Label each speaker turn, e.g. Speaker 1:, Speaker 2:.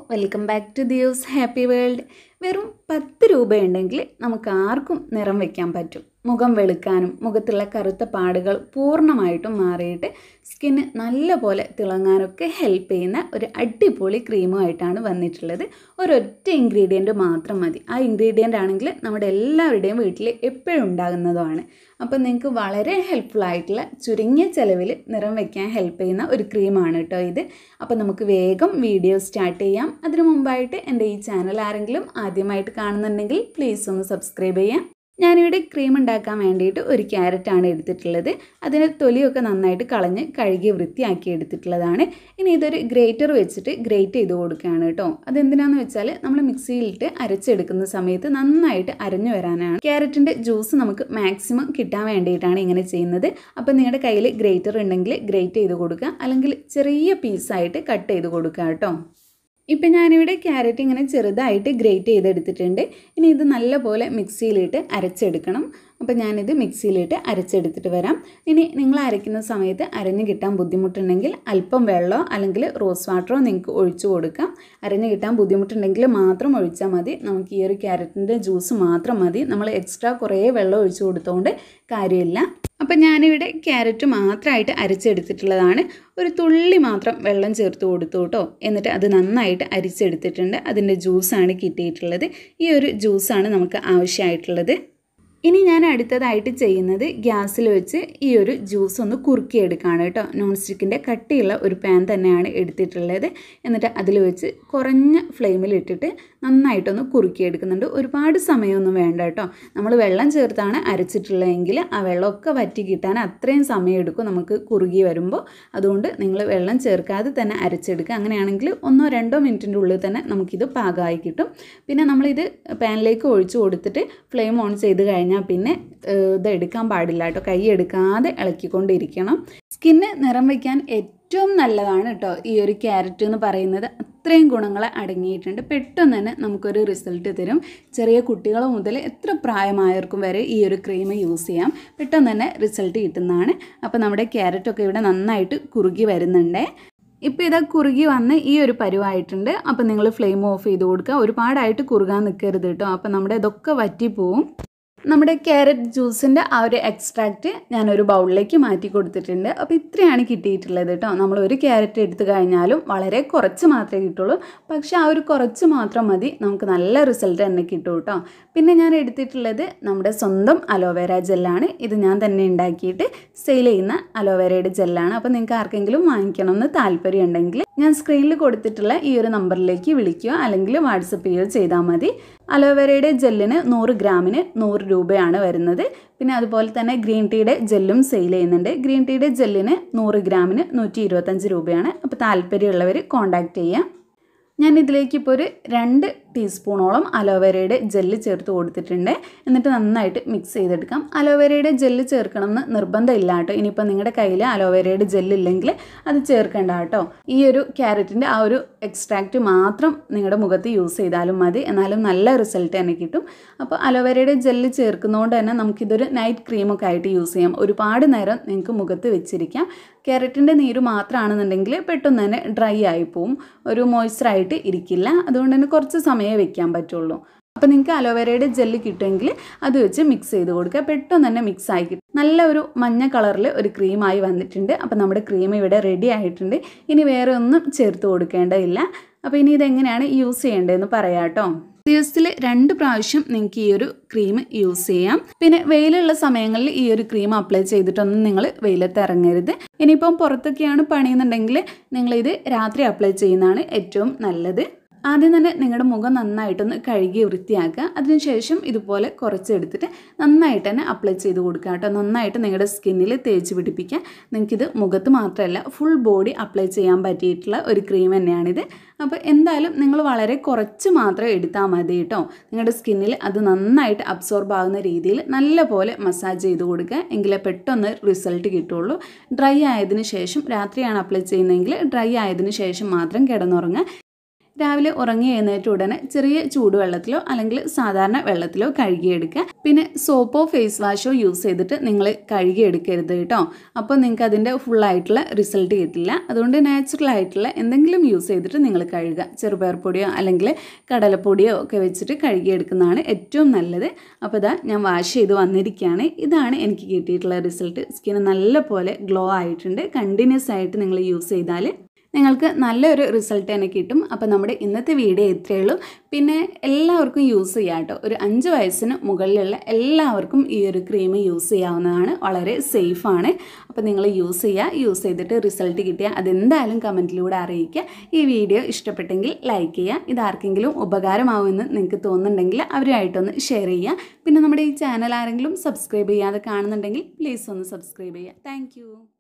Speaker 1: welcome back to ദിയോസ് happy world വെറും പത്ത് രൂപയുണ്ടെങ്കിൽ നമുക്ക് ആർക്കും നിറം വയ്ക്കാൻ പറ്റും മുഖം വെളുക്കാനും മുഖത്തുള്ള കറുത്ത പാടുകൾ പൂർണ്ണമായിട്ടും മാറിയിട്ട് സ്കിന്ന് നല്ലപോലെ തിളങ്ങാനൊക്കെ ഹെൽപ്പ് ചെയ്യുന്ന ഒരു അടിപൊളി ക്രീമുമായിട്ടാണ് വന്നിട്ടുള്ളത് ഒരൊറ്റ ഇൻഗ്രീഡിയൻറ്റ് മാത്രം മതി ആ ഇൻഗ്രീഡിയൻ്റ് ആണെങ്കിൽ നമ്മുടെ എല്ലാവരുടെയും വീട്ടിൽ എപ്പോഴും ഉണ്ടാകുന്നതുമാണ് അപ്പോൾ നിങ്ങൾക്ക് വളരെ ഹെൽപ്ഫുൾ ആയിട്ടുള്ള ചുരുങ്ങിയ ചിലവിൽ നിറം വയ്ക്കാൻ ഹെൽപ്പ് ചെയ്യുന്ന ഒരു ക്രീമാണ് കേട്ടോ ഇത് അപ്പോൾ നമുക്ക് വേഗം വീഡിയോ സ്റ്റാർട്ട് ചെയ്യാം അതിനു മുമ്പായിട്ട് എൻ്റെ ഈ ചാനൽ ആരെങ്കിലും ആദ്യമായിട്ട് കാണുന്നുണ്ടെങ്കിൽ പ്ലീസ് ഒന്ന് സബ്സ്ക്രൈബ് ചെയ്യാം ഞാനിവിടെ ക്രീം ഉണ്ടാക്കാൻ വേണ്ടിയിട്ട് ഒരു ക്യാരറ്റാണ് എടുത്തിട്ടുള്ളത് അതിന് തൊലിയൊക്കെ നന്നായിട്ട് കളഞ്ഞ് കഴുകി വൃത്തിയാക്കി എടുത്തിട്ടുള്ളതാണ് ഇനി ഇതൊരു ഗ്രേറ്റർ വെച്ചിട്ട് ഗ്രേറ്റ് ചെയ്ത് കൊടുക്കുകയാണ് കേട്ടോ അതെന്തിനാന്ന് വെച്ചാൽ നമ്മൾ മിക്സിയിലിട്ട് അരച്ചെടുക്കുന്ന സമയത്ത് നന്നായിട്ട് അരഞ്ഞു വരാനാണ് ക്യാരറ്റിൻ്റെ ജ്യൂസ് നമുക്ക് മാക്സിമം കിട്ടാൻ വേണ്ടിയിട്ടാണ് ഇങ്ങനെ ചെയ്യുന്നത് അപ്പോൾ നിങ്ങളുടെ കയ്യിൽ ഗ്രേറ്റർ ഉണ്ടെങ്കിൽ ഗ്രേറ്റ് ചെയ്ത് കൊടുക്കുക അല്ലെങ്കിൽ ചെറിയ പീസായിട്ട് കട്ട് ചെയ്ത് കൊടുക്കുക കേട്ടോ ഇപ്പം ഞാനിവിടെ ക്യാരറ്റ് ഇങ്ങനെ ചെറുതായിട്ട് ഗ്രേറ്റ് ചെയ്തെടുത്തിട്ടുണ്ട് ഇനി ഇത് നല്ലപോലെ മിക്സിയിലിട്ട് അരച്ചെടുക്കണം അപ്പോൾ ഞാനിത് മിക്സിയിലിട്ട് അരച്ചെടുത്തിട്ട് വരാം ഇനി നിങ്ങൾ അരയ്ക്കുന്ന സമയത്ത് അരഞ്ഞ് കിട്ടാൻ ബുദ്ധിമുട്ടുണ്ടെങ്കിൽ അല്പം വെള്ളമോ അല്ലെങ്കിൽ റോസ് വാട്ടറോ നിങ്ങൾക്ക് ഒഴിച്ചു കൊടുക്കാം അരഞ്ഞ് കിട്ടാൻ ബുദ്ധിമുട്ടുണ്ടെങ്കിൽ മാത്രം ഒഴിച്ചാൽ മതി നമുക്ക് ഈ ഒരു ക്യാരറ്റിൻ്റെ ജ്യൂസ് മാത്രം മതി നമ്മൾ എക്സ്ട്രാ കുറേ വെള്ളം ഒഴിച്ചു കൊടുത്തുകൊണ്ട് കാര്യമില്ല അപ്പം ഞാനിവിടെ ക്യാരറ്റ് മാത്രമായിട്ട് അരച്ചെടുത്തിട്ടുള്ളതാണ് ഒരു തുള്ളി മാത്രം വെള്ളം ചേർത്ത് കൊടുത്തു കേട്ടോ എന്നിട്ട് അത് നന്നായിട്ട് അരിച്ചെടുത്തിട്ടുണ്ട് അതിൻ്റെ ജ്യൂസാണ് കിട്ടിയിട്ടുള്ളത് ഈ ഒരു ജ്യൂസാണ് നമുക്ക് ആവശ്യമായിട്ടുള്ളത് ഇനി ഞാൻ അടുത്തതായിട്ട് ചെയ്യുന്നത് ഗ്യാസിൽ വെച്ച് ഈ ഒരു ജ്യൂസ് ഒന്ന് കുറുക്കിയെടുക്കുകയാണ് കേട്ടോ നോൺ സ്റ്റിക്കിൻ്റെ കട്ടിയുള്ള ഒരു പാൻ തന്നെയാണ് എടുത്തിട്ടുള്ളത് എന്നിട്ട് അതിൽ വെച്ച് കുറഞ്ഞ ഫ്ലെയിമിൽ ഇട്ടിട്ട് നന്നായിട്ടൊന്ന് കുറുക്കിയെടുക്കുന്നുണ്ട് ഒരുപാട് സമയമൊന്നും വേണ്ട കേട്ടോ നമ്മൾ വെള്ളം ചേർത്താണ് അരച്ചിട്ടുള്ളതെങ്കിൽ ആ വെള്ളമൊക്കെ വറ്റി കിട്ടാൻ അത്രയും സമയം എടുക്കും നമുക്ക് കുറുകി വരുമ്പോൾ അതുകൊണ്ട് നിങ്ങൾ വെള്ളം ചേർക്കാതെ തന്നെ അരച്ചെടുക്കുക അങ്ങനെയാണെങ്കിൽ ഒന്നോ രണ്ടോ മിനിറ്റിൻ്റെ ഉള്ളിൽ തന്നെ നമുക്കിത് പാകമായി കിട്ടും പിന്നെ നമ്മളിത് പാനിലേക്ക് ഒഴിച്ച് കൊടുത്തിട്ട് ഫ്ലെയിം ഓൺ ചെയ്ത് കഴിഞ്ഞാൽ പിന്നെ ഇത് എടുക്കാൻ പാടില്ല കേട്ടോ കൈ എടുക്കാതെ ഇളക്കിക്കൊണ്ടിരിക്കണം സ്കിന്ന് നിറം വയ്ക്കാൻ ഏറ്റവും നല്ലതാണ് കേട്ടോ ഈ ഒരു ക്യാരറ്റ് എന്ന് പറയുന്നത് അത്രയും ഗുണങ്ങൾ അടങ്ങിയിട്ടുണ്ട് പെട്ടെന്ന് തന്നെ നമുക്കൊരു റിസൾട്ട് തരും ചെറിയ കുട്ടികൾ മുതൽ എത്ര പ്രായമായവർക്കും വരെ ഈ ഒരു ക്രീം യൂസ് ചെയ്യാം പെട്ടെന്ന് തന്നെ റിസൾട്ട് കിട്ടുന്നതാണ് അപ്പോൾ നമ്മുടെ ക്യാരറ്റൊക്കെ ഇവിടെ നന്നായിട്ട് കുറുകി വരുന്നുണ്ട് ഇപ്പോൾ ഇതാ കുറുകി വന്ന് ഈ ഒരു പരുവായിട്ടുണ്ട് അപ്പോൾ നിങ്ങൾ ഫ്ലെയിം ഓഫ് ചെയ്ത് കൊടുക്കുക ഒരുപാടായിട്ട് കുറുകാൻ നിൽക്കരുത് കേട്ടോ അപ്പോൾ നമ്മുടെ ഇതൊക്കെ വറ്റിപ്പോവും നമ്മുടെ ക്യാരറ്റ് ജ്യൂസിൻ്റെ ആ ഒരു എക്സ്ട്രാക്റ്റ് ഞാനൊരു ബൗളിലേക്ക് മാറ്റി കൊടുത്തിട്ടുണ്ട് അപ്പോൾ ഇത്രയാണ് കിട്ടിയിട്ടുള്ളത് കേട്ടോ നമ്മൾ ഒരു ക്യാരറ്റ് എടുത്തു കഴിഞ്ഞാലും വളരെ കുറച്ച് മാത്രമേ കിട്ടുള്ളൂ പക്ഷേ ആ ഒരു കുറച്ച് മാത്രം മതി നമുക്ക് നല്ല റിസൾട്ട് തന്നെ കിട്ടും കേട്ടോ പിന്നെ ഞാൻ എടുത്തിട്ടുള്ളത് നമ്മുടെ സ്വന്തം അലോവേര ജെല്ലാണ് ഇത് ഞാൻ തന്നെ ഉണ്ടാക്കിയിട്ട് സെയിൽ ചെയ്യുന്ന അലോവേരയുടെ ജെല്ലാണ് അപ്പോൾ നിങ്ങൾക്ക് ആർക്കെങ്കിലും വാങ്ങിക്കണമെന്ന് താല്പര്യം ഉണ്ടെങ്കിൽ ഞാൻ സ്ക്രീനിൽ കൊടുത്തിട്ടുള്ള ഈ ഒരു നമ്പറിലേക്ക് വിളിക്കുകയോ അല്ലെങ്കിൽ വാട്സപ്പ് ചെയ്യുകയോ ചെയ്താൽ മതി അലോവേരയുടെ ജെല്ലിന് നൂറ് ഗ്രാമിന് നൂറ് രൂപയാണ് വരുന്നത് പിന്നെ അതുപോലെ തന്നെ ഗ്രീൻ ടീയുടെ ജെല്ലും സെയിൽ ചെയ്യുന്നുണ്ട് ഗ്രീൻ ടീയുടെ ജെല്ലിന് നൂറ് ഗ്രാമിന് നൂറ്റി ഇരുപത്തഞ്ച് രൂപയാണ് അപ്പോൾ താല്പര്യമുള്ളവർ കോൺടാക്റ്റ് ചെയ്യാം ഞാൻ ഇതിലേക്ക് ഇപ്പോൾ ഒരു രണ്ട് ടീസ്പൂണോളം അലോവേരയുടെ ജെല്ല് ചേർത്ത് കൊടുത്തിട്ടുണ്ട് എന്നിട്ട് നന്നായിട്ട് മിക്സ് ചെയ്തെടുക്കാം അലോവേരയുടെ ജെല്ല് ചേർക്കണം എന്ന് നിർബന്ധമില്ല കേട്ടോ ഇനിയിപ്പോൾ നിങ്ങളുടെ കയ്യിൽ അലോവേരയുടെ ജെല്ല് ഇല്ലെങ്കിൽ അത് ചേർക്കേണ്ട കേട്ടോ ഈ ഒരു ക്യാരറ്റിൻ്റെ ആ ഒരു എക്സ്ട്രാക്റ്റ് മാത്രം നിങ്ങളുടെ മുഖത്ത് യൂസ് ചെയ്താലും മതി എന്നാലും നല്ല റിസൾട്ട് തന്നെ കിട്ടും അപ്പോൾ അലോവേരയുടെ ജെല്ല് ചേർക്കുന്നതുകൊണ്ട് തന്നെ നമുക്കിതൊരു നൈറ്റ് ക്രീമൊക്കെ ആയിട്ട് യൂസ് ചെയ്യാം ഒരുപാട് നേരം നിങ്ങൾക്ക് മുഖത്ത് വെച്ചിരിക്കാം ക്യാരറ്റിൻ്റെ നീര് മാത്രമാണെന്നുണ്ടെങ്കിൽ പെട്ടെന്ന് തന്നെ ഡ്രൈ ആയി പോവും ഒരു മോയ്സ്ചറായിട്ട് ഇരിക്കില്ല അതുകൊണ്ട് തന്നെ കുറച്ച് സമയമേ വെക്കാൻ പറ്റുള്ളൂ അപ്പോൾ നിങ്ങൾക്ക് അലോവേരയുടെ ജെല്ല് കിട്ടുമെങ്കിൽ അത് വെച്ച് മിക്സ് ചെയ്ത് കൊടുക്കുക പെട്ടെന്ന് തന്നെ മിക്സ് ആയി കിട്ടും നല്ല ഒരു മഞ്ഞ കളറിൽ ഒരു ക്രീമായി വന്നിട്ടുണ്ട് അപ്പോൾ നമ്മുടെ ക്രീം ഇവിടെ റെഡി ആയിട്ടുണ്ട് ഇനി വേറെ ഒന്നും ചേർത്ത് കൊടുക്കേണ്ടതില്ല അപ്പോൾ ഇനി ഇതെങ്ങനെയാണ് യൂസ് ചെയ്യേണ്ടതെന്ന് പറയാം കേട്ടോ ദിവസത്തിൽ രണ്ട് പ്രാവശ്യം നിങ്ങൾക്ക് ഈ ഒരു ക്രീം യൂസ് ചെയ്യാം പിന്നെ വെയിലുള്ള സമയങ്ങളിൽ ഈ ഒരു ക്രീം അപ്ലൈ ചെയ്തിട്ടൊന്നും നിങ്ങൾ വെയിലത്ത് ഇറങ്ങരുത് ഇനിയിപ്പം പുറത്തൊക്കെയാണ് പണിയുന്നുണ്ടെങ്കിൽ നിങ്ങളിത് രാത്രി അപ്ലൈ ചെയ്യുന്നതാണ് ഏറ്റവും നല്ലത് ആദ്യം തന്നെ നിങ്ങളുടെ മുഖം നന്നായിട്ടൊന്ന് കഴുകി വൃത്തിയാക്കുക അതിനുശേഷം ഇതുപോലെ കുറച്ചെടുത്തിട്ട് നന്നായിട്ട് തന്നെ അപ്ലൈ ചെയ്ത് കൊടുക്കുക കേട്ടോ നന്നായിട്ട് നിങ്ങളുടെ സ്കിന്നിൽ തേച്ച് പിടിപ്പിക്കുക നിങ്ങൾക്കിത് മുഖത്ത് മാത്രമല്ല ഫുൾ ബോഡി അപ്ലൈ ചെയ്യാൻ പറ്റിയിട്ടുള്ള ഒരു ക്രീം തന്നെയാണിത് അപ്പോൾ എന്തായാലും നിങ്ങൾ വളരെ കുറച്ച് മാത്രം എടുത്താൽ മതി കേട്ടോ നിങ്ങളുടെ സ്കിന്നിൽ അത് നന്നായിട്ട് അബ്സോർബ് ആകുന്ന രീതിയിൽ നല്ലപോലെ മസാജ് ചെയ്ത് കൊടുക്കുക എങ്കിലേ പെട്ടെന്ന് റിസൾട്ട് കിട്ടുള്ളൂ ഡ്രൈ ആയതിനു ശേഷം രാത്രിയാണ് അപ്ലൈ ചെയ്യുന്നതെങ്കിൽ ഡ്രൈ ആയതിനു ശേഷം മാത്രം കിടന്നുറങ്ങുക രാവിലെ ഉറങ്ങി എഴുന്നേറ്റ ഉടനെ ചെറിയ ചൂടുവെള്ളത്തിലോ അല്ലെങ്കിൽ സാധാരണ വെള്ളത്തിലോ കഴുകിയെടുക്കുക പിന്നെ സോപ്പോ ഫേസ് വാഷോ യൂസ് ചെയ്തിട്ട് നിങ്ങൾ കഴുകിയെടുക്കരുത് കേട്ടോ അപ്പോൾ നിങ്ങൾക്ക് അതിൻ്റെ ഫുള്ളായിട്ടുള്ള റിസൾട്ട് കിട്ടില്ല അതുകൊണ്ട് നാച്ചുറൽ ആയിട്ടുള്ള എന്തെങ്കിലും യൂസ് ചെയ്തിട്ട് നിങ്ങൾ കഴുകുക ചെറുപയർ പൊടിയോ അല്ലെങ്കിൽ കടലപ്പൊടിയോ ഒക്കെ വെച്ചിട്ട് കഴുകിയെടുക്കുന്നതാണ് ഏറ്റവും നല്ലത് അപ്പോൾ ഇതാ ഞാൻ വാഷ് ചെയ്ത് വന്നിരിക്കുകയാണ് ഇതാണ് എനിക്ക് കിട്ടിയിട്ടുള്ള റിസൾട്ട് സ്കിൻ നല്ല പോലെ ഗ്ലോ ആയിട്ടുണ്ട് കണ്ടിന്യൂസ് ആയിട്ട് നിങ്ങൾ യൂസ് ചെയ്താൽ നിങ്ങൾക്ക് നല്ലൊരു റിസൾട്ട് തന്നെ കിട്ടും അപ്പോൾ നമ്മുടെ ഇന്നത്തെ വീഡിയോ ഇത്രയേ ഉള്ളൂ പിന്നെ എല്ലാവർക്കും യൂസ് ചെയ്യാം കേട്ടോ ഒരു അഞ്ച് വയസ്സിന് മുകളിലുള്ള എല്ലാവർക്കും ഈ ഒരു ക്രീം യൂസ് ചെയ്യാവുന്നതാണ് വളരെ സേഫാണ് അപ്പോൾ നിങ്ങൾ യൂസ് ചെയ്യുക യൂസ് ചെയ്തിട്ട് റിസൾട്ട് കിട്ടിയാൽ അതെന്തായാലും കമൻറ്റിലൂടെ അറിയിക്കുക ഈ വീഡിയോ ഇഷ്ടപ്പെട്ടെങ്കിൽ ലൈക്ക് ചെയ്യുക ഇത് ആർക്കെങ്കിലും ഉപകാരമാവുമെന്ന് നിങ്ങൾക്ക് തോന്നുന്നുണ്ടെങ്കിൽ അവരുമായിട്ടൊന്ന് ഷെയർ ചെയ്യുക പിന്നെ നമ്മുടെ ഈ ചാനൽ ആരെങ്കിലും സബ്സ്ക്രൈബ് ചെയ്യാതെ കാണുന്നുണ്ടെങ്കിൽ പ്ലീസ് ഒന്ന് സബ്സ്ക്രൈബ് ചെയ്യുക താങ്ക്